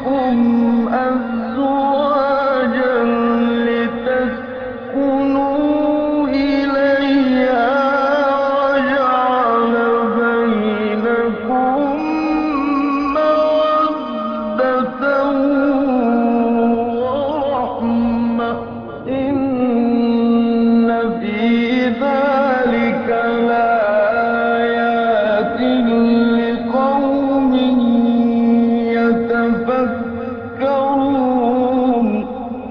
لكم أزواجا لتسكنوا إليها وجعل بينكم مودة ورحمة إن في ذلك لآيات لقوم يتفكرون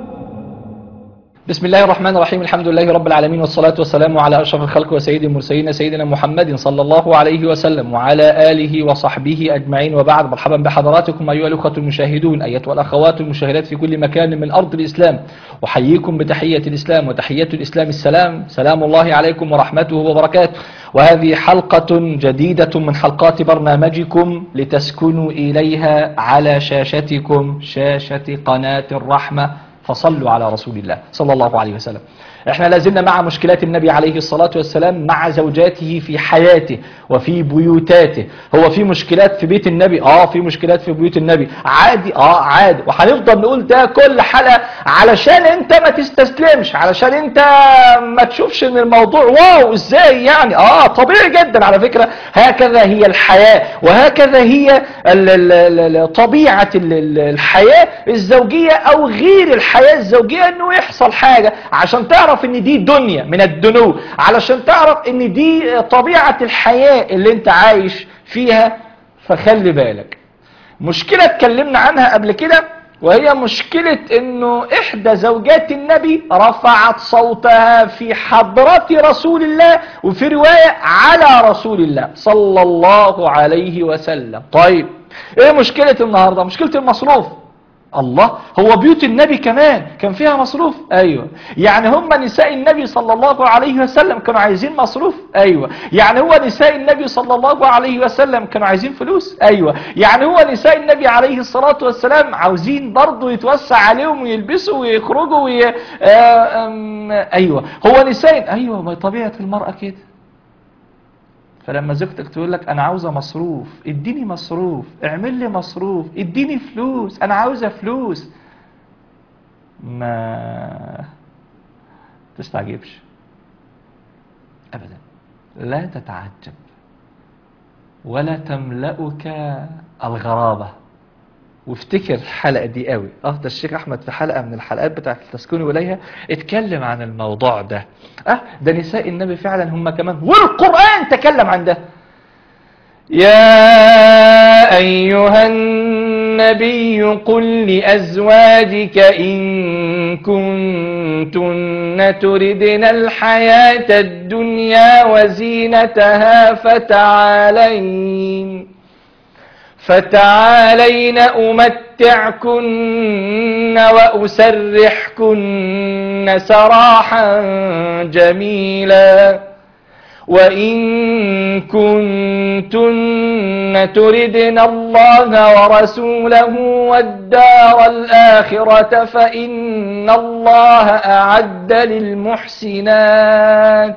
بسم الله الرحمن الرحيم الحمد لله رب العالمين والصلاة والسلام على أشرف الخلق وسيد المرسلين سيدنا محمد صلى الله عليه وسلم وعلى آله وصحبه أجمعين وبعد مرحبا بحضراتكم أيها الأخوة المشاهدون أيتها الأخوات المشاهدات في كل مكان من أرض الإسلام أحييكم بتحية الإسلام وتحية الإسلام السلام سلام الله عليكم ورحمته وبركاته وهذه حلقة جديدة من حلقات برنامجكم لتسكنوا إليها على شاشتكم شاشة قناة الرحمة فصلوا على رسول الله صلى الله عليه وسلم احنا لازلنا مع مشكلات النبي عليه الصلاة والسلام مع زوجاته في حياته وفي بيوتاته هو في مشكلات في بيت النبي اه في مشكلات في بيوت النبي عادي اه عادي وهنفضل نقول ده كل حلقة علشان انت ما تستسلمش علشان انت ما تشوفش ان الموضوع واو ازاي يعني اه طبيعي جدا على فكرة هكذا هي الحياة وهكذا هي ال ال ال طبيعة ال ال الحياة الزوجية او غير الحياة الزوجية انه يحصل حاجة عشان تعرف ان دي دنيا من الدنو علشان تعرف ان دي طبيعة الحياة اللي انت عايش فيها فخلي بالك مشكلة اتكلمنا عنها قبل كده وهي مشكلة انه احدى زوجات النبي رفعت صوتها في حضرة رسول الله وفي رواية على رسول الله صلى الله عليه وسلم طيب ايه مشكلة النهاردة مشكلة المصروف الله هو بيوت النبي كمان كان فيها مصروف ايوه يعني هم نساء النبي صلى الله عليه وسلم كانوا عايزين مصروف ايوه يعني هو نساء النبي صلى الله عليه وسلم كانوا عايزين فلوس ايوه يعني هو نساء النبي عليه الصلاة والسلام عاوزين برضه يتوسع عليهم ويلبسوا ويخرجوا وي... آه أم... ايوه هو نساء ايوه ما طبيعة المرأة كده فلما زوجتك تقول لك انا عاوزه مصروف اديني مصروف اعمل لي مصروف اديني فلوس انا عاوزه فلوس ما تستعجبش ابدا لا تتعجب ولا تملأك الغرابة وافتكر الحلقة دي قوي اه ده الشيخ احمد في حلقة من الحلقات بتاعت التسكن اليها اتكلم عن الموضوع ده اه ده نساء النبي فعلا هم كمان والقرآن تكلم عن ده يا أيها النبي قل لأزواجك إن كنتن تردن الحياة الدنيا وزينتها فتعالين فتعالين أمتعكن وأسرحكن سراحا جميلا وإن كنتن تردن الله ورسوله والدار الآخرة فإن الله أعد للمحسنات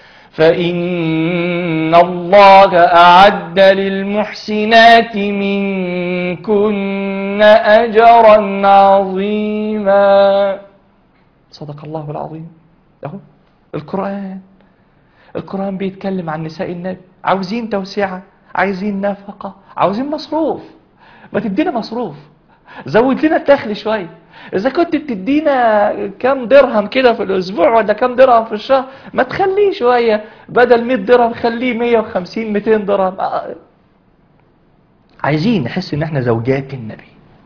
فإن الله أعد للمحسنات منكن أجرا عظيما صدق الله العظيم أهو القرآن القرآن بيتكلم عن نساء النبي عاوزين توسعة عايزين نفقة عاوزين مصروف ما تدينا مصروف زود لنا الدخل شوية إذا كنت بتدينا كام درهم كده في الأسبوع ولا كام درهم في الشهر ما تخليه شوية بدل 100 درهم خليه 150 200 درهم عايزين نحس إن احنا زوجات النبي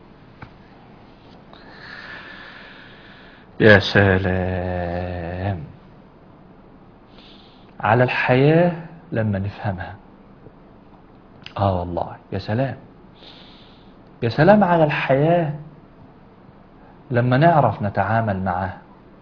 يا سلام على الحياة لما نفهمها آه والله يا سلام يا سلام على الحياة لما نعرف نتعامل معها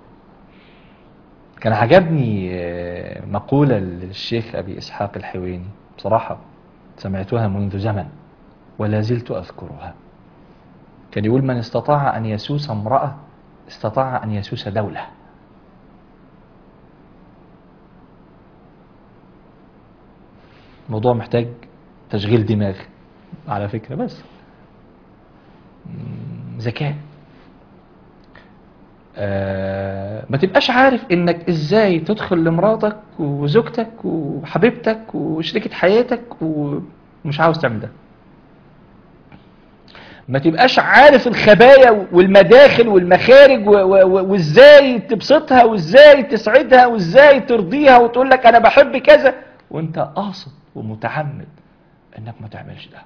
كان عجبني مقولة للشيخ أبي إسحاق الحويني بصراحة سمعتها منذ زمن ولا زلت أذكرها كان يقول من استطاع أن يسوس امرأة استطاع أن يسوس دولة الموضوع محتاج تشغيل دماغ على فكرة بس ذكاء آه ما تبقاش عارف انك ازاي تدخل لمراتك وزوجتك وحبيبتك وشريكة حياتك ومش عاوز تعمل ده ما تبقاش عارف الخبايا والمداخل والمخارج و- و- و- وازاي تبسطها وازاي تسعدها وازاي ترضيها وتقول لك انا بحب كذا وانت قاصد ومتعمد انك ما تعملش ده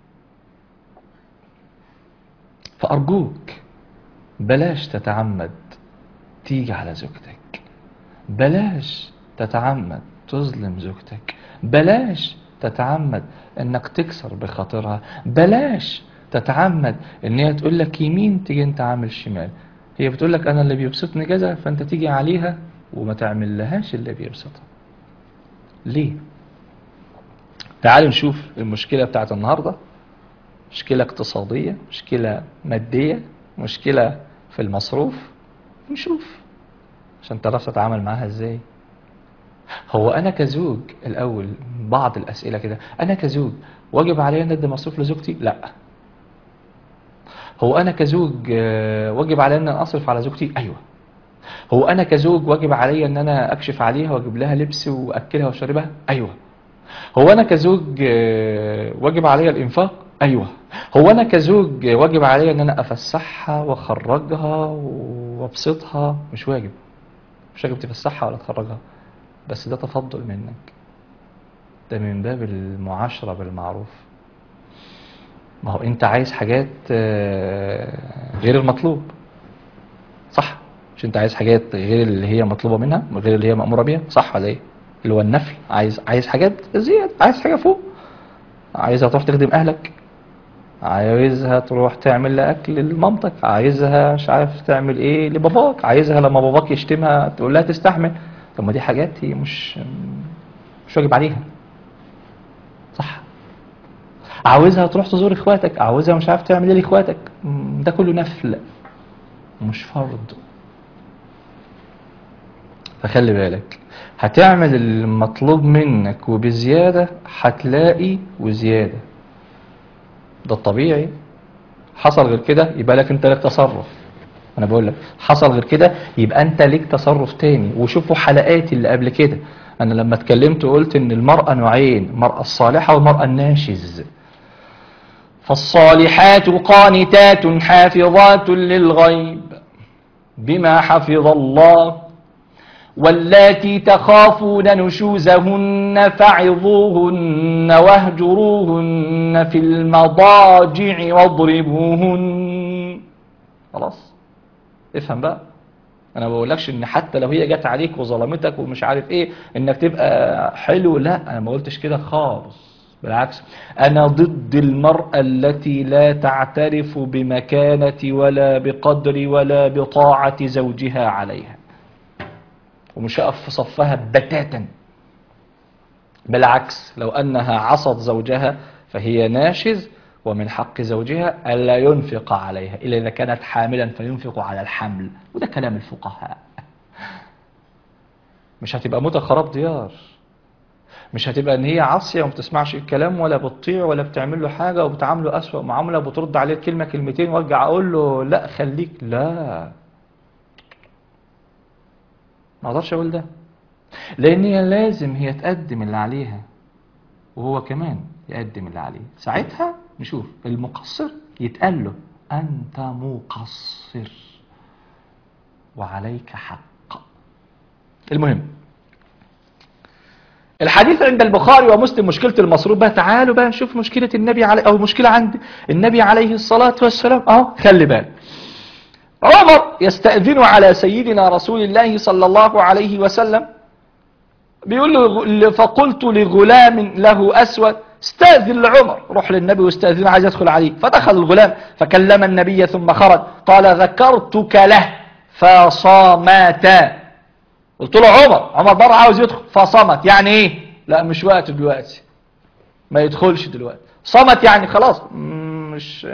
فارجوك بلاش تتعمد تيجي على زوجتك بلاش تتعمد تظلم زوجتك بلاش تتعمد انك تكسر بخاطرها بلاش تتعمد ان هي تقول لك يمين تيجي انت عامل شمال هي بتقول لك انا اللي بيبسطني كذا فانت تيجي عليها وما تعمل لهاش اللي بيبسطها ليه تعالوا نشوف المشكلة بتاعت النهاردة مشكلة اقتصادية مشكلة مادية مشكلة في المصروف نشوف عشان تعرف تتعامل معاها ازاي هو انا كزوج الاول بعض الاسئله كده انا كزوج واجب علي ان ادي مصروف لزوجتي لا هو انا كزوج آه، واجب علي ان أنا اصرف على زوجتي ايوه هو انا كزوج واجب علي ان انا اكشف عليها واجيب لها لبس واكلها واشربها ايوه هو انا كزوج آه، واجب علي الانفاق ايوه هو انا كزوج واجب علي ان انا افسحها واخرجها وابسطها مش واجب مش واجب تفسحها ولا تخرجها بس ده تفضل منك ده من باب المعاشرة بالمعروف ما هو انت عايز حاجات آه، غير المطلوب صح مش انت عايز حاجات غير اللي هي مطلوبة منها غير اللي هي مأمورة بيها صح ولا ايه اللي هو النفل عايز عايز حاجات زيادة عايز حاجة فوق عايزها تروح تخدم اهلك عايزها تروح تعمل اكل لمامتك عايزها مش عارف تعمل ايه لباباك عايزها لما باباك يشتمها تقول لها تستحمل طب ما دي حاجات هي مش مش واجب عليها صح عاوزها تروح تزور اخواتك عاوزها مش عارف تعمل ايه لاخواتك م، ده كله نفل مش فرض فخلي بالك هتعمل المطلوب منك وبزيادة هتلاقي وزيادة ده الطبيعي حصل غير كده يبقى لك انت لك تصرف انا بقول لك حصل غير كده يبقى انت ليك تصرف تاني وشوفوا حلقاتي اللي قبل كده انا لما اتكلمت وقلت ان المرأة نوعين المرأة الصالحة والمرأة الناشز فالصالحات قانتات حافظات للغيب بما حفظ الله واللاتي تخافون نشوزهن فعظوهن واهجروهن في المضاجع واضربوهن خلاص افهم بقى انا ما بقولكش ان حتى لو هي جت عليك وظلمتك ومش عارف ايه انك تبقى حلو لا انا ما قلتش كده خالص بالعكس انا ضد المرأة التي لا تعترف بمكانة ولا بقدر ولا بطاعة زوجها عليها ومش هقف في صفها بتاتا بالعكس لو أنها عصت زوجها فهي ناشز ومن حق زوجها ألا ينفق عليها إلا إذا كانت حاملا فينفق على الحمل وده كلام الفقهاء مش هتبقى موتة خراب ديار مش هتبقى ان هي عاصية وما بتسمعش الكلام ولا بتطيع ولا بتعمل له حاجة وبتعامله أسوأ معاملة وبترد عليه كلمة كلمتين وارجع اقول له لا خليك لا ما اقدرش اقول ده لان هي لازم هي تقدم اللي عليها وهو كمان يقدم اللي عليه ساعتها نشوف المقصر يتقال له انت مقصر وعليك حق المهم الحديث عند البخاري ومسلم مشكلة المصروف بقى تعالوا بقى نشوف مشكلة النبي عليه أو مشكلة عند النبي عليه الصلاة والسلام أهو خلي بالك عمر يستأذن على سيدنا رسول الله صلى الله عليه وسلم بيقول له فقلت لغلام له أسود استأذن لعمر روح للنبي واستأذن عايز يدخل عليه فدخل الغلام فكلم النبي ثم خرج قال ذكرتك له فصامت قلت له عمر عمر بره عاوز يدخل فصمت يعني ايه لا مش وقت دلوقتي ما يدخلش دلوقتي صمت يعني خلاص مش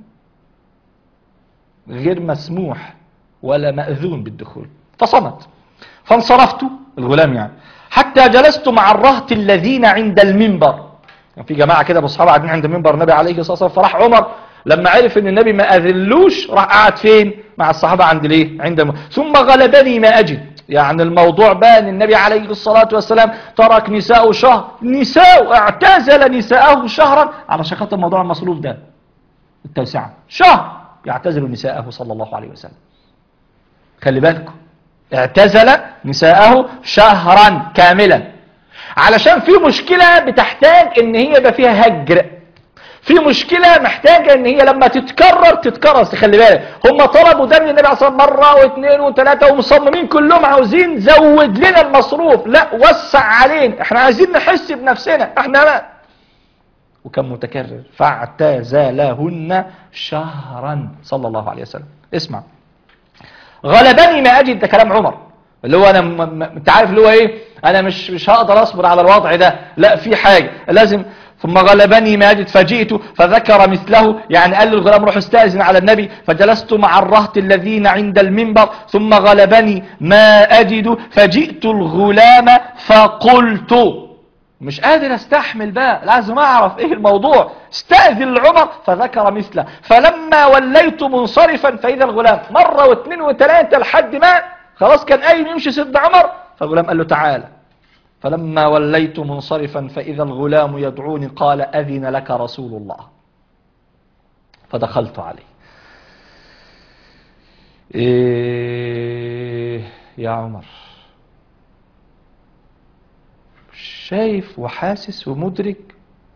غير مسموح ولا مأذون بالدخول فصمت فانصرفت الغلام يعني حتى جلست مع الرهط الذين عند المنبر يعني في جماعة كده بصحابة قاعدين عند منبر النبي عليه الصلاة والسلام فراح عمر لما عرف ان النبي ما اذلوش راح قعد فين مع الصحابة عند ليه عند الم... ثم غلبني ما اجد يعني الموضوع بقى ان النبي عليه الصلاة والسلام ترك نساءه شهر نساء اعتزل نساءه شهرا علشان خاطر موضوع المصروف ده التوسعة شهر يعتزل نساءه صلى الله عليه وسلم خلي بالكم اعتزل نساءه شهرا كاملا علشان في مشكلة بتحتاج ان هي يبقى فيها هجر في مشكلة محتاجة ان هي لما تتكرر تتكرر خلي بالك هم طلبوا ده من النبي عليه الصلاة والسلام مرة واثنين وثلاثة ومصممين كلهم عاوزين زود لنا المصروف لا وسع علينا احنا عايزين نحس بنفسنا احنا ما وكان متكرر فاعتزلهن شهرا صلى الله عليه وسلم اسمع غلبني ما اجد ده كلام عمر اللي هو انا م... م... انت عارف اللي هو ايه انا مش مش هقدر اصبر على الوضع ده لا في حاجه لازم ثم غلبني ما اجد فجئت فذكر مثله يعني قال للغلام روح استاذن على النبي فجلست مع الرهط الذين عند المنبر ثم غلبني ما اجد فجئت الغلام فقلت مش قادر استحمل بقى لازم اعرف ايه الموضوع استأذن لعمر فذكر مثله فلما وليت منصرفا فاذا الغلام مرة واثنين وثلاثة لحد ما خلاص كان قايم يمشي سيدنا عمر فالغلام قال له تعالى فلما وليت منصرفا فاذا الغلام يدعوني قال اذن لك رسول الله فدخلت عليه إيه يا عمر شايف وحاسس ومدرك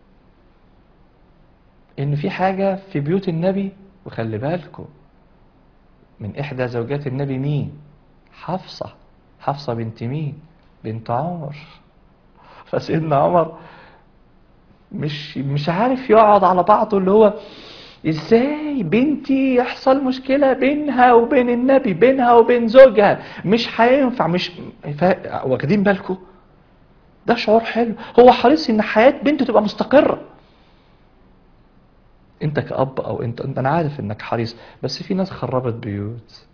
ان في حاجة في بيوت النبي وخلي بالكم من احدى زوجات النبي مين حفصة حفصة بنت مين بنت عمر فسيدنا عمر مش مش عارف يقعد على بعضه اللي هو ازاي بنتي يحصل مشكلة بينها وبين النبي بينها وبين زوجها مش هينفع مش فا- واخدين بالكم ده شعور حلو هو حريص ان حياة بنته تبقى مستقرة انت كأب او انت, انت انا عارف انك حريص بس في ناس خربت بيوت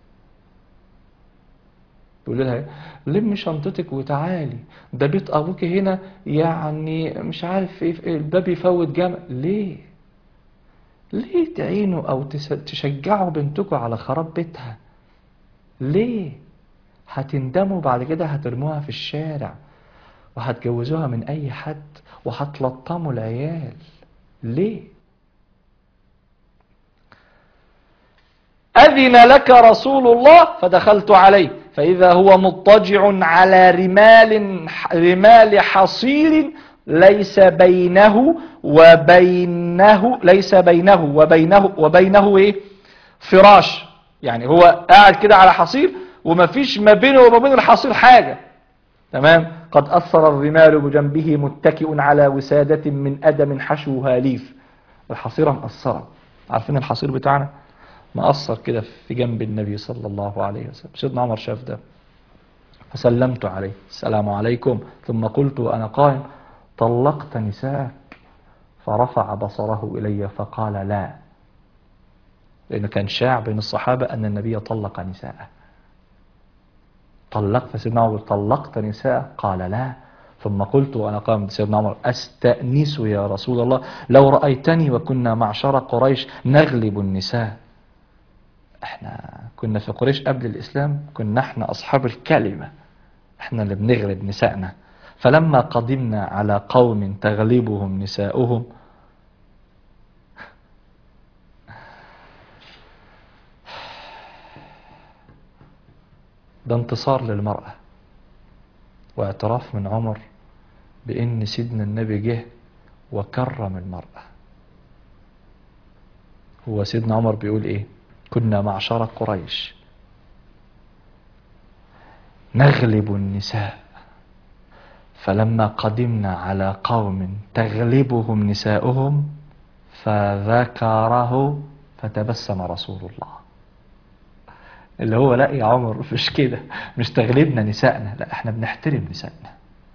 بيقول لها لم شنطتك وتعالي ده بيت ابوك هنا يعني مش عارف ايه إيه، الباب يفوت جامع ليه ليه تعينوا او تس- تشجعوا بنتكم على خراب بيتها ليه هتندموا بعد كده هترموها في الشارع وهتجوزوها من اي حد وهتلطموا العيال ليه أذن لك رسول الله فدخلت عليه فإذا هو مضطجع على رمال رمال حصير ليس بينه وبينه ليس بينه وبينه وبينه ايه فراش يعني هو قاعد كده على حصير ومفيش ما بينه وما بين الحصير حاجة تمام قد أثر الرمال بجنبه متكئ على وسادة من أدم حشوها ليف الحصيرة مقصرة عارفين الحصير بتاعنا مقصر كده في جنب النبي صلى الله عليه وسلم سيدنا عمر شاف ده فسلمت عليه السلام عليكم ثم قلت وأنا قائم طلقت نساءك فرفع بصره إلي فقال لا لأنه كان شاع بين الصحابة أن النبي طلق نساءه طلقت فسيدنا عمر طلقت نساء قال لا ثم قلت وأنا قام سيدنا عمر أستأنس يا رسول الله لو رأيتني وكنا معشر قريش نغلب النساء احنا كنا في قريش قبل الإسلام كنا احنا أصحاب الكلمة احنا اللي بنغلب نسائنا فلما قدمنا على قوم تغلبهم نساؤهم ده انتصار للمرأة واعتراف من عمر بأن سيدنا النبي جه وكرم المرأة هو سيدنا عمر بيقول ايه كنا معشر قريش نغلب النساء فلما قدمنا على قوم تغلبهم نساؤهم فذكره فتبسم رسول الله اللي هو لا يا عمر مش كده مش تغلبنا نسائنا لا احنا بنحترم نسائنا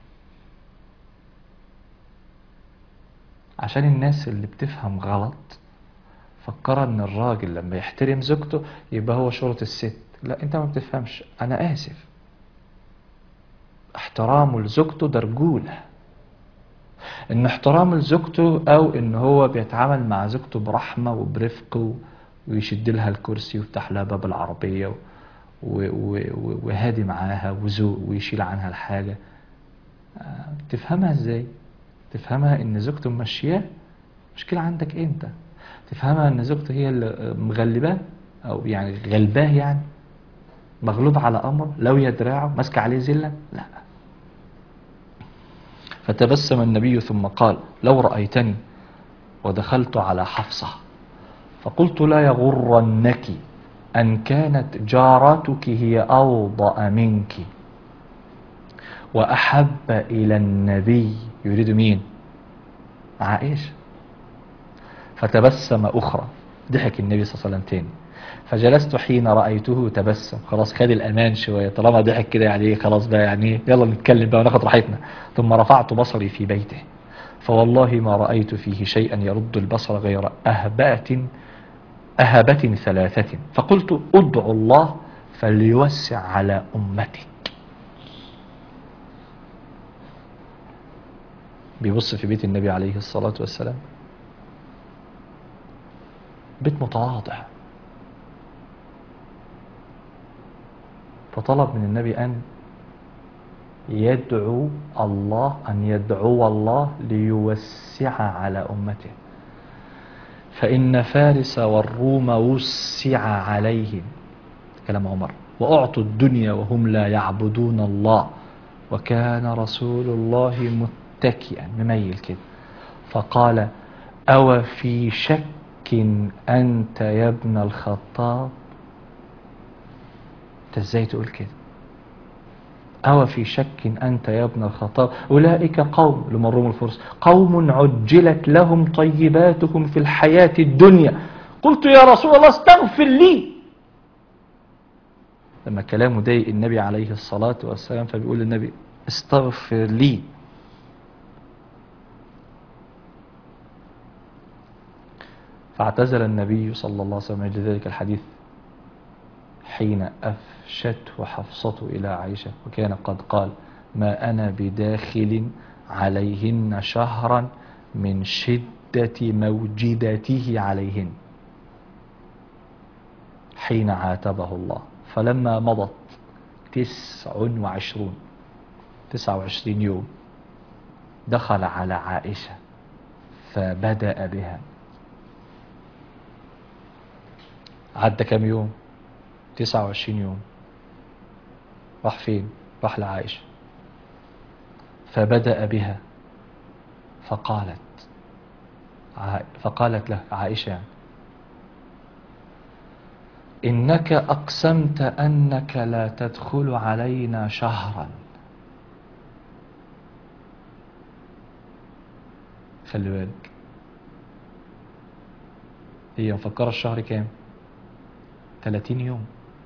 عشان الناس اللي بتفهم غلط فكر ان الراجل لما يحترم زوجته يبقى هو شرط الست لا انت ما بتفهمش انا اسف احترامه لزوجته ده رجوله ان احترام لزوجته او ان هو بيتعامل مع زوجته برحمة وبرفق و- ويشد لها الكرسي ويفتح لها باب العربية و- و- و- وهادي معاها وذوق ويشيل عنها الحاجة آه، تفهمها ازاي تفهمها ان زوجته ممشياه مشكلة عندك انت تفهمها ان زوجته هي اللي مغلباه او يعني غلباه يعني مغلوب على امر لو يدراعه ماسكه عليه زله لا فتبسم النبي ثم قال لو رايتني ودخلت على حفصه فقلت لا يغرنك ان كانت جارتك هي اوضا منك واحب الى النبي يريد مين عائشه فتبسم أخرى ضحك النبي صلى الله عليه وسلم تاني فجلست حين رأيته تبسم خلاص خد الأمان شوية طالما ضحك كده يعني إيه خلاص بقى يعني إيه يلا نتكلم بقى وناخد راحتنا ثم رفعت بصري في بيته فوالله ما رأيت فيه شيئا يرد البصر غير أهبات أهبة ثلاثة فقلت ادعو الله فليوسع على أمتك بيبص في بيت النبي عليه الصلاة والسلام بيت متواضع فطلب من النبي أن يدعو الله أن يدعو الله ليوسع على أمته فإن فارس والروم وسع عليهم كلام عمر وأعطوا الدنيا وهم لا يعبدون الله وكان رسول الله متكئا مميل كده فقال أو في شك أنت يا ابن الخطاب أنت إزاي تقول كده أو في شك أنت يا ابن الخطاب أولئك قوم لمروم الفرس قوم عجلت لهم طيباتهم في الحياة الدنيا قلت يا رسول الله استغفر لي لما كلامه ضايق النبي عليه الصلاة والسلام فبيقول للنبي استغفر لي فاعتزل النبي صلى الله عليه وسلم من ذلك الحديث حين أفشته حفصة إلى عائشة وكان قد قال ما أنا بداخل عليهن شهرا من شدة موجدته عليهن حين عاتبه الله فلما مضت تسع وعشرون تسع وعشرين يوم دخل على عائشة فبدأ بها عدى كام يوم تسعة وعشرين يوم راح فين راح لعائشة فبدأ بها فقالت عا- فقالت له عائشة يعني إنك أقسمت أنك لا تدخل علينا شهرا خلي بالك هي مفكرة الشهر كام 30 يوم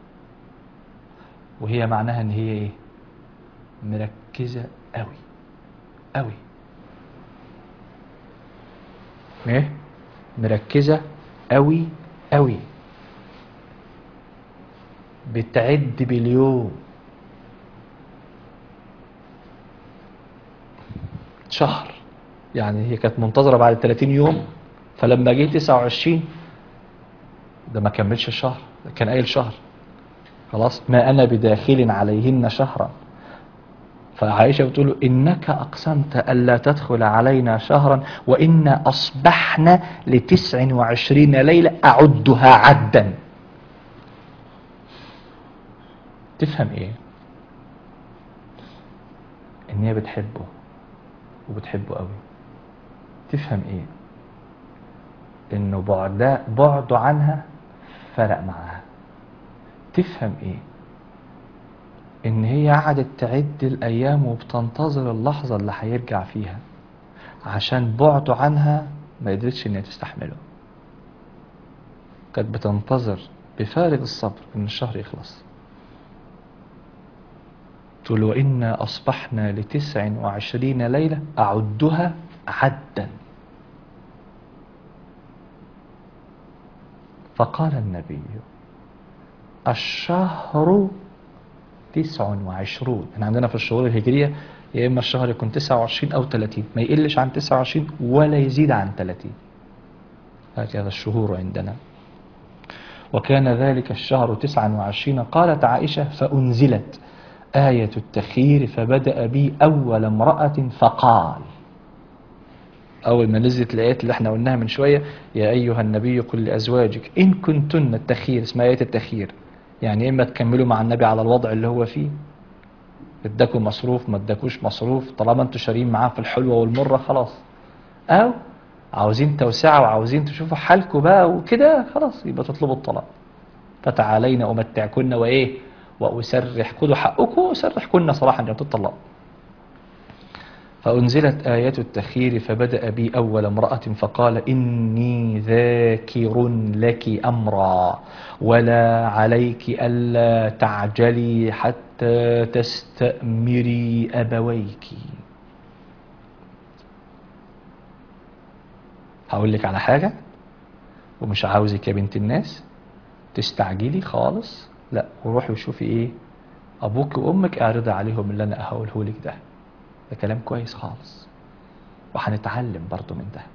وهي معناها ان هي ايه مركزة قوي قوي ايه مركزة قوي قوي بتعد باليوم شهر يعني هي كانت منتظرة بعد 30 يوم فلما جه 29 ده ما كملش الشهر ده كان قايل شهر خلاص ما أنا بداخل عليهن شهرا فعائشة بتقول له إنك أقسمت ألا تدخل علينا شهرا وإنا أصبحنا لتسع وعشرين ليلة أعدها عدا تفهم إيه إن هي بتحبه وبتحبه قوي تفهم إيه إنه بعد بعده عنها فرق معاها تفهم إيه ان هي قعدت تعد الايام وبتنتظر اللحظة اللي هيرجع فيها عشان بعده عنها ما قدرتش ان هي تستحمله كانت بتنتظر بفارغ الصبر ان الشهر يخلص تقول وإنا أصبحنا لتسع وعشرين ليلة أعدها عدا فقال النبي الشهر تسع وعشرون احنا عندنا في الشهور الهجرية يا إما الشهر يكون 29 أو 30 ما يقلش عن 29 ولا يزيد عن 30 هكذا الشهور عندنا وكان ذلك الشهر 29 قالت عائشة فأنزلت آية التخيير فبدأ بي أول امرأة فقال أول ما نزلت الآيات اللي احنا قلناها من شوية يا أيها النبي قل لأزواجك إن كنتن التخيير اسمها آية التخيير يعني إما تكملوا مع النبي على الوضع اللي هو فيه اداكوا مصروف ما اداكوش مصروف طالما انتوا شارين معاه في الحلوة والمرة خلاص أو عاوزين توسعة وعاوزين تشوفوا حالكم بقى وكده خلاص يبقى تطلبوا الطلاق فتعالين أمتعكن وإيه وأسرح خدوا حقكم وأسرحكن صراحة جمت الطلاق فأنزلت آيات التخيير فبدأ بي أول امرأة فقال إني ذاكر لك أمرا ولا عليك ألا تعجلي حتى تستأمري أبويك هقول لك على حاجة ومش عاوزك يا بنت الناس تستعجلي خالص لا وروحي وشوفي ايه ابوك وامك اعرضي عليهم اللي انا هقوله لك ده ده كلام كويس خالص وهنتعلم برضو من ده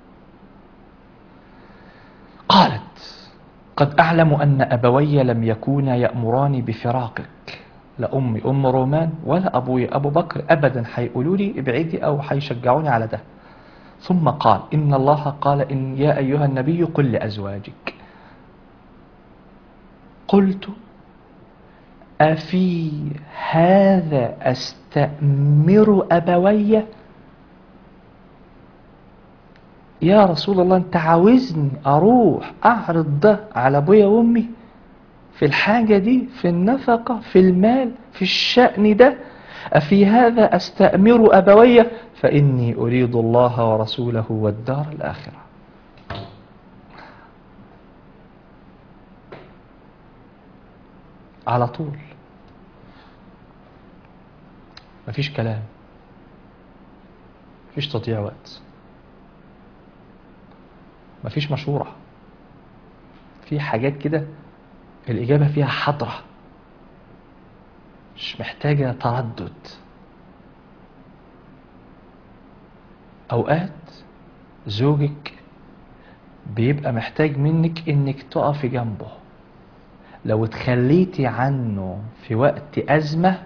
قالت قد أعلم أن أبوي لم يكونا يأمراني بفراقك لا أمي أم رومان ولا أبوي أبو بكر أبدا هيقولوا لي ابعدي أو هيشجعوني على ده ثم قال إن الله قال إن يا أيها النبي قل لأزواجك قلت أفي هذا أستأمر أبوي يا رسول الله أنت عاوزني أروح أعرض ده على أبويا وأمي في الحاجة دي في النفقة في المال في الشأن ده أفي هذا أستأمر أبوي فإني أريد الله ورسوله والدار الآخرة على طول مفيش كلام مفيش تضييع وقت مفيش مشورة في حاجات كده الإجابة فيها حضرة مش محتاجة تردد أوقات زوجك بيبقى محتاج منك إنك تقفي جنبه لو اتخليتي عنه في وقت أزمة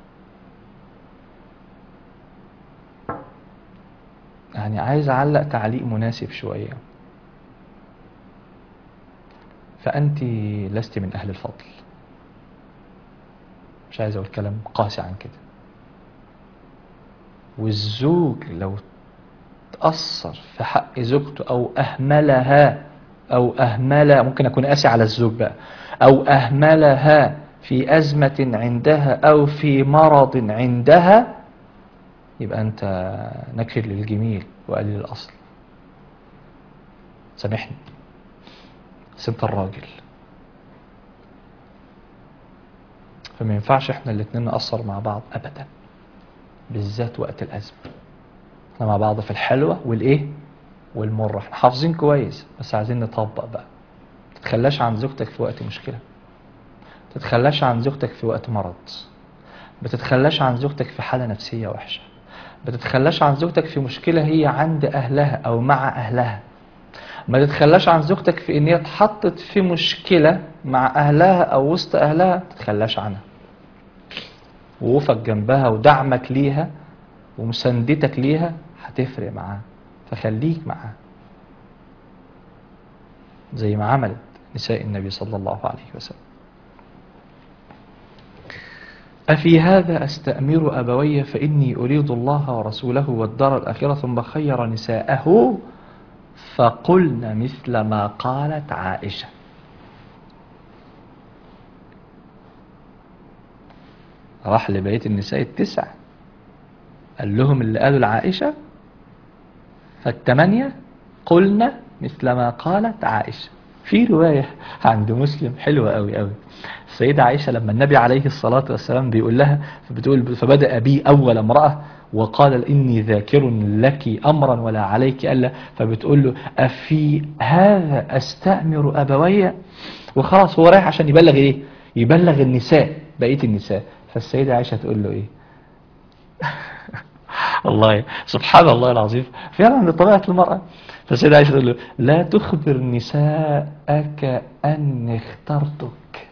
يعني عايز أعلق تعليق مناسب شوية فأنت لست من أهل الفضل مش عايز أقول كلام قاسي عن كده والزوج لو تأثر في حق زوجته أو أهملها أو أهمل ممكن أكون قاسي على الزوج بقى أو أهملها في أزمة عندها أو في مرض عندها يبقى أنت نكر للجميل وقليل الأصل سامحني بس أنت الراجل فما ينفعش احنا الاتنين نأثر مع بعض أبدا بالذات وقت الأزمة احنا مع بعض في الحلوة والإيه والمرة احنا حافظين كويس بس عايزين نطبق بقى تتخلاش عن زوجتك في وقت مشكلة تتخلاش عن زوجتك في وقت مرض بتتخلاش عن زوجتك في حالة نفسية وحشة بتتخلاش عن زوجتك في مشكلة هي عند أهلها أو مع أهلها ما تتخلاش عن زوجتك في ان هي اتحطت في مشكلة مع أهلها أو وسط أهلها تتخلاش عنها وقوفك جنبها ودعمك ليها ومساندتك ليها هتفرق معاها فخليك معاها زي ما عملت نساء النبي صلى الله عليه وسلم أفي هذا أستأمر أبوي فإني أريد الله ورسوله والدار الآخرة ثم خير نساءه فقلن مثل ما قالت عائشة راح لبقية النساء التسع قال لهم اللي قالوا لعائشة فالتمانية قلنا مثل ما قالت عائشة في رواية عند مسلم حلوة قوي قوي السيدة عائشة لما النبي عليه الصلاة والسلام بيقول لها فبتقول فبدأ بي أول امرأة وقال إني ذاكر لك أمرا ولا عليك ألا فبتقول له أفي هذا أستأمر أبوي وخلاص هو رايح عشان يبلغ إيه يبلغ النساء بقية النساء فالسيدة عائشة تقول له إيه والله سبحان الله العظيم فعلا دي طبيعة المرأة فسيدة عائشة تقول له لا تخبر نساءك أني اخترتك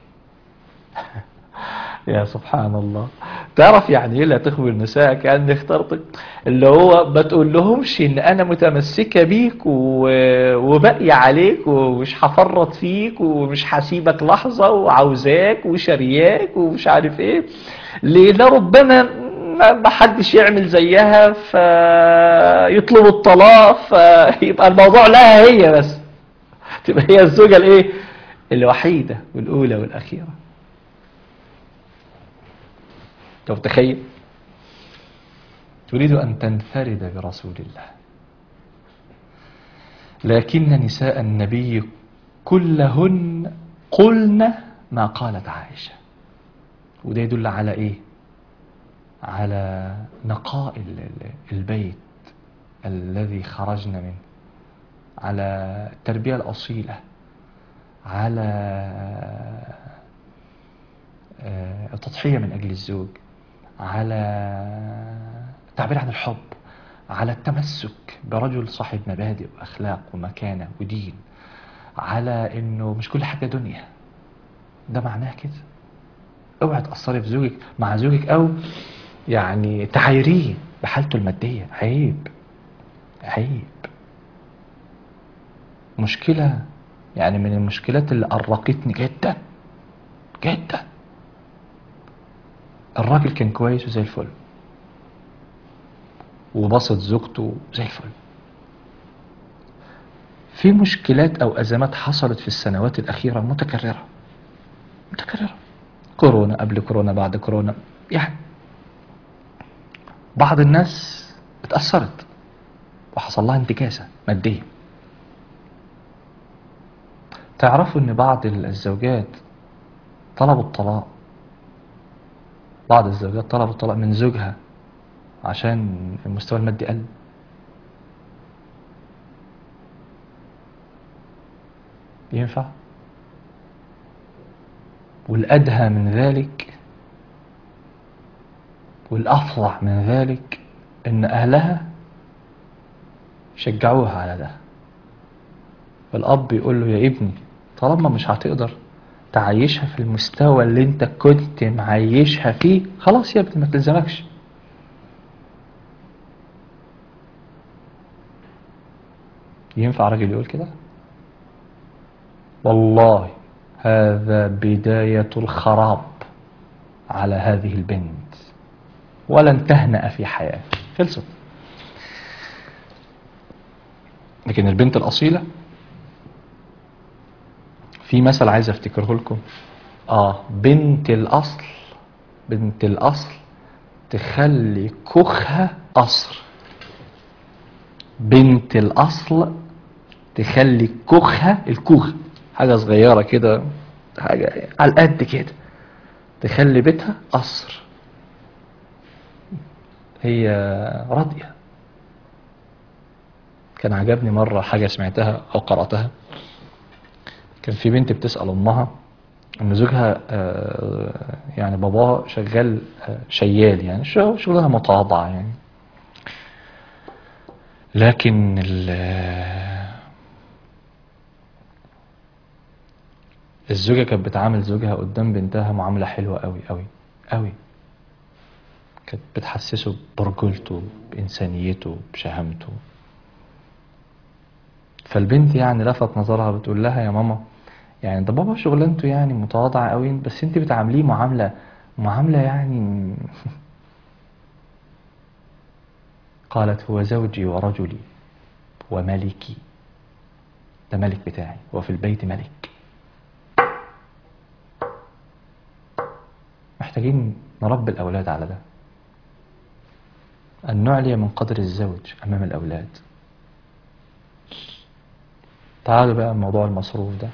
يا سبحان الله تعرف يعني ايه لا تخبر نساءك اني اخترتك اللي هو ما تقول لهمش ان انا متمسكه بيك و... وباقيه عليك ومش هفرط فيك ومش هسيبك لحظه وعاوزاك وشرياك ومش عارف ايه ليه لا ربنا ما ما حدش يعمل زيها فيطلب الطلاق فيبقى الموضوع لها هي بس تبقى هي الزوجه الايه الوحيده والاولى والاخيره لو تخيل تريد أن تنفرد برسول الله لكن نساء النبي كلهن قلن ما قالت عائشة وده يدل على إيه على نقاء ال- ال- البيت الذي خرجنا منه على التربية الأصيلة على آه، التضحية من أجل الزوج على التعبير عن الحب على التمسك برجل صاحب مبادئ وأخلاق ومكانة ودين على إنه مش كل حاجة دنيا ده معناه كده اوعى تأثري في زوجك مع زوجك أو يعني تعايريه بحالته المادية عيب عيب مشكلة يعني من المشكلات اللي أرقتني جدا جدا الراجل كان كويس وزي الفل وبسط زوجته زي الفل في مشكلات او ازمات حصلت في السنوات الاخيره متكرره متكرره كورونا قبل كورونا بعد كورونا يعني بعض الناس اتاثرت وحصل لها انتكاسه ماديه تعرفوا ان بعض الزوجات طلبوا الطلاق بعض الزوجات طلبوا الطلاق من زوجها عشان المستوى المادي قل ينفع والأدهى من ذلك والأفظع من ذلك إن أهلها شجعوها على ده الأب يقول له يا ابني طالما مش هتقدر تعيشها في المستوى اللي انت كنت معيشها فيه خلاص يا ابني ما تلزمكش ينفع راجل يقول كده والله هذا بداية الخراب على هذه البنت ولن تهنأ في حياتها خلصت لكن البنت الأصيلة في مثل عايز افتكره لكم اه بنت الاصل بنت الاصل تخلي كوخها قصر بنت الاصل تخلي كوخها الكوخ حاجه صغيره كده حاجه على قد كده تخلي بيتها قصر هي راضيه كان عجبني مره حاجه سمعتها او قراتها كان في بنت بتسأل أمها إن زوجها آه، يعني باباها شغال آه، شيال يعني شغ- شغلها متواضعة يعني لكن ال- آه، الزوجة كانت بتعامل زوجها قدام بنتها معاملة حلوة قوي قوي قوي كانت بتحسسه برجولته بإنسانيته بشهامته فالبنت يعني لفت نظرها بتقول لها يا ماما يعني ده بابا شغلانته يعني متواضعة قوي بس انت بتعامليه معاملة معاملة يعني قالت هو زوجي ورجلي وملكي ده ملك بتاعي هو في البيت ملك محتاجين نربي الأولاد على ده أن نعلي من قدر الزوج أمام الأولاد تعالوا بقى موضوع المصروف ده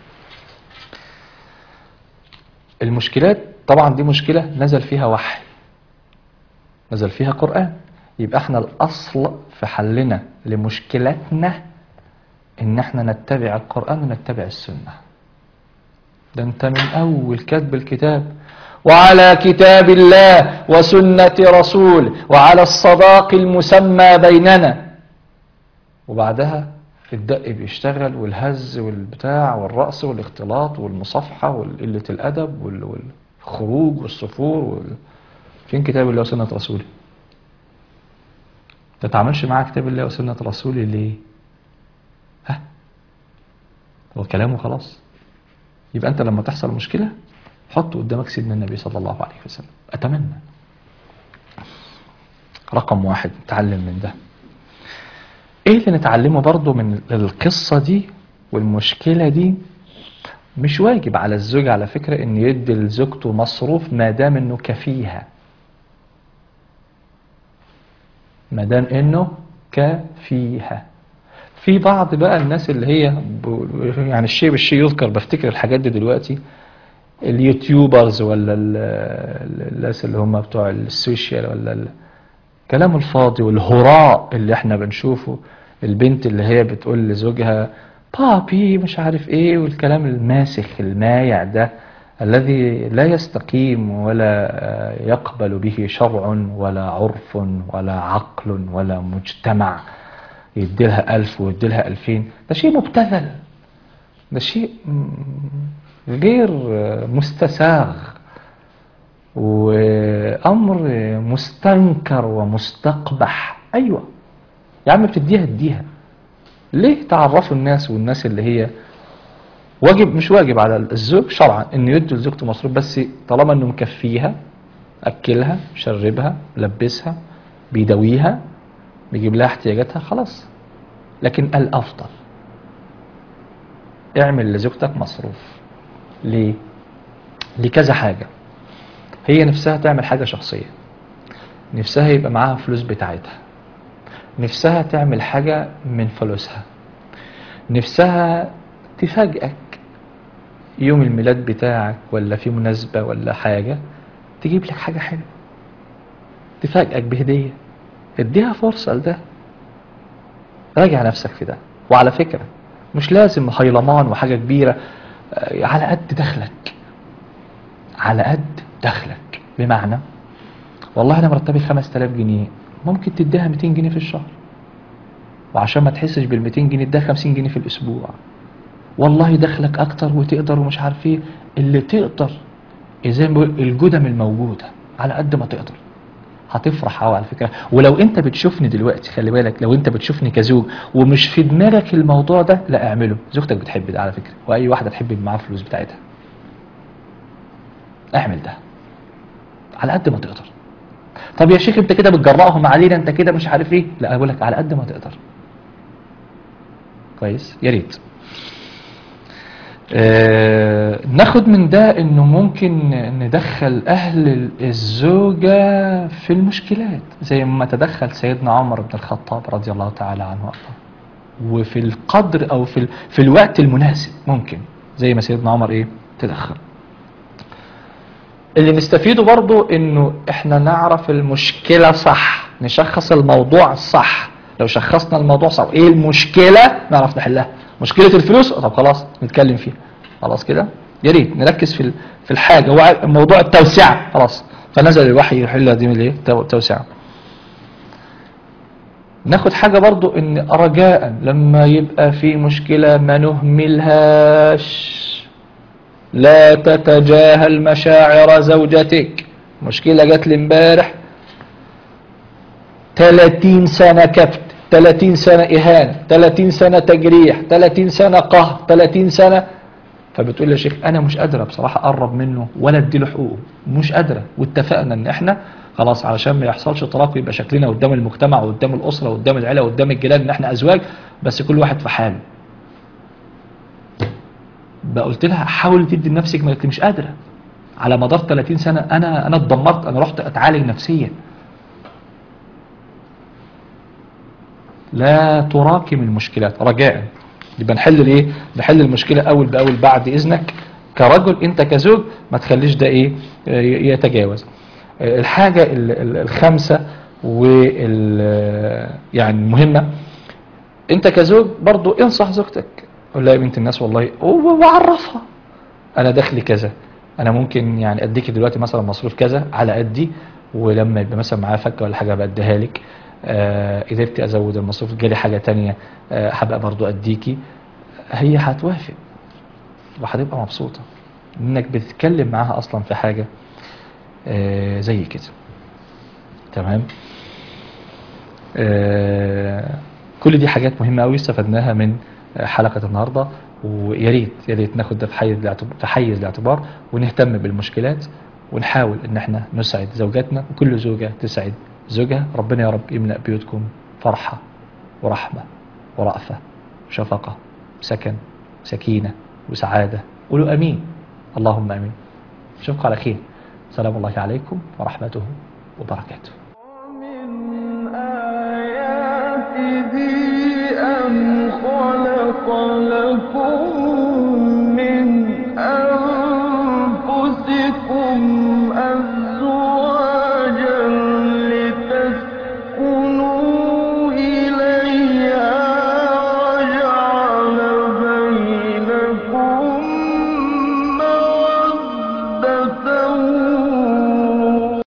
المشكلات طبعا دي مشكلة نزل فيها وحي نزل فيها قرآن يبقى احنا الأصل في حلنا لمشكلتنا ان احنا نتبع القرآن ونتبع السنة ده انت من اول كتب الكتاب وعلى كتاب الله وسنة رسول وعلى الصداق المسمى بيننا وبعدها الدق بيشتغل والهز والبتاع والرقص والاختلاط والمصافحة وقلة الأدب وال- والخروج والسفور وال... فين كتاب الله وسنة رسوله تتعاملش مع كتاب الله وسنة رسوله ليه ها هو كلامه خلاص يبقى انت لما تحصل مشكلة حط قدامك سيدنا النبي صلى الله عليه وسلم اتمنى رقم واحد نتعلم من ده ايه اللي نتعلمه برضو من القصة دي والمشكلة دي مش واجب على الزوج على فكرة ان يدي لزوجته مصروف ما دام انه كفيها ما دام انه كفيها في بعض بقى الناس اللي هي ب- يعني الشيء بالشيء يذكر بفتكر الحاجات دي دلوقتي اليوتيوبرز ولا ال- ال- الناس اللي هم بتوع السوشيال ولا ال- الكلام الفاضي والهراء اللي احنا بنشوفه البنت اللي هي بتقول لزوجها بابي مش عارف ايه والكلام الماسخ المايع ده الذي لا يستقيم ولا آه، يقبل به شرع ولا عرف ولا عقل ولا مجتمع يديلها ألف ويديلها ألفين ده شيء مبتذل ده شيء مم، غير آه، مستساغ وأمر مستنكر ومستقبح أيوة يا عم بتديها اديها ليه تعرفوا الناس والناس اللي هي واجب مش واجب على الزوج شرعا انه يدي لزوجته مصروف بس طالما انه مكفيها اكلها شربها لبسها بيداويها بيجيب لها احتياجاتها خلاص لكن الافضل اعمل لزوجتك مصروف ليه لكذا حاجة هي نفسها تعمل حاجة شخصية نفسها يبقى معاها فلوس بتاعتها نفسها تعمل حاجة من فلوسها نفسها تفاجئك يوم الميلاد بتاعك ولا في مناسبة ولا حاجة تجيب لك حاجة حلوة تفاجئك بهدية اديها فرصة لده راجع نفسك في ده وعلى فكرة مش لازم هيلمان وحاجة كبيرة آه، على قد دخلك على قد دخلك بمعنى والله انا مرتبي 5000 جنيه ممكن تديها 200 جنيه في الشهر وعشان ما تحسش بال 200 جنيه اديها 50 جنيه في الاسبوع والله دخلك اكتر وتقدر ومش عارف ايه اللي تقدر زي ما بقول الجدم الموجوده على قد ما تقدر هتفرح قوي على فكره ولو انت بتشوفني دلوقتي خلي بالك لو انت بتشوفني كزوج ومش في دماغك الموضوع ده لا اعمله زوجتك بتحب ده على فكره واي واحده تحب يبقى معاها فلوس بتاعتها اعمل ده على قد ما تقدر طب يا شيخ انت كده بتجرأهم علينا انت كده مش عارف ايه لا اقول لك على قد ما تقدر كويس يا ريت آه ناخد من ده انه ممكن ندخل اهل الزوجة في المشكلات زي ما تدخل سيدنا عمر بن الخطاب رضي الله تعالى عنه وارضاه وفي القدر او في ال... في الوقت المناسب ممكن زي ما سيدنا عمر ايه تدخل اللي نستفيده برضو انه احنا نعرف المشكلة صح نشخص الموضوع صح لو شخصنا الموضوع صح ايه المشكلة نعرف نحلها مشكلة الفلوس طب خلاص نتكلم فيها خلاص كده يا ريت نركز في ال- في الحاجة هو موضوع التوسعة خلاص فنزل الوحي يحل دي من الايه التو- التوسعة ناخد حاجة برضو ان رجاء لما يبقى في مشكلة ما نهملهاش لا تتجاهل مشاعر زوجتك مشكلة جات لي امبارح 30 سنة كبت 30 سنة إهانة 30 سنة تجريح 30 سنة قهر 30 سنة فبتقول لي يا شيخ أنا مش قادرة بصراحة أقرب منه ولا أديله حقوقه مش قادرة واتفقنا إن إحنا خلاص علشان ما يحصلش طلاق يبقى شكلنا قدام المجتمع وقدام الأسرة وقدام العيلة وقدام الجيران إن إحنا أزواج بس كل واحد في حاله بقى قلت لها حاول تدي لنفسك ما قلت مش قادرة على مدار 30 سنة أنا أنا اتدمرت أنا رحت أتعالج نفسيا لا تراكم المشكلات رجاء يبقى نحل الايه نحل المشكله اول باول بعد اذنك كرجل انت كزوج ما تخليش ده ايه آه، يتجاوز آه، الحاجه ال- ال- الخامسه وال يعني المهمه انت كزوج برضو انصح زوجتك قول لها يا بنت الناس والله و- وعرفها انا دخلي كذا انا ممكن يعني اديكي دلوقتي مثلا مصروف كذا على قدي ولما يبقى مثلا معايا فكه ولا حاجه بديها لك آه قدرت ازود المصروف جالي حاجه تانية آه هبقى برضو اديكي هي هتوافق وهتبقى مبسوطه انك بتتكلم معاها اصلا في حاجه آه زي كده تمام آه كل دي حاجات مهمه قوي استفدناها من آه، حلقه النهارده ويا ريت يا ريت ناخد ده في حيز الاعتب- في حيز الاعتبار ونهتم بالمشكلات ونحاول ان احنا نسعد زوجاتنا وكل زوجه تسعد زوجها ربنا يا رب يملأ بيوتكم فرحه ورحمه ورأفه وشفقه وسكن وسكينه وسعاده قولوا امين اللهم امين اشوفكم على خير سلام الله عليكم ورحمته وبركاته ومن آياته أن خلق لكم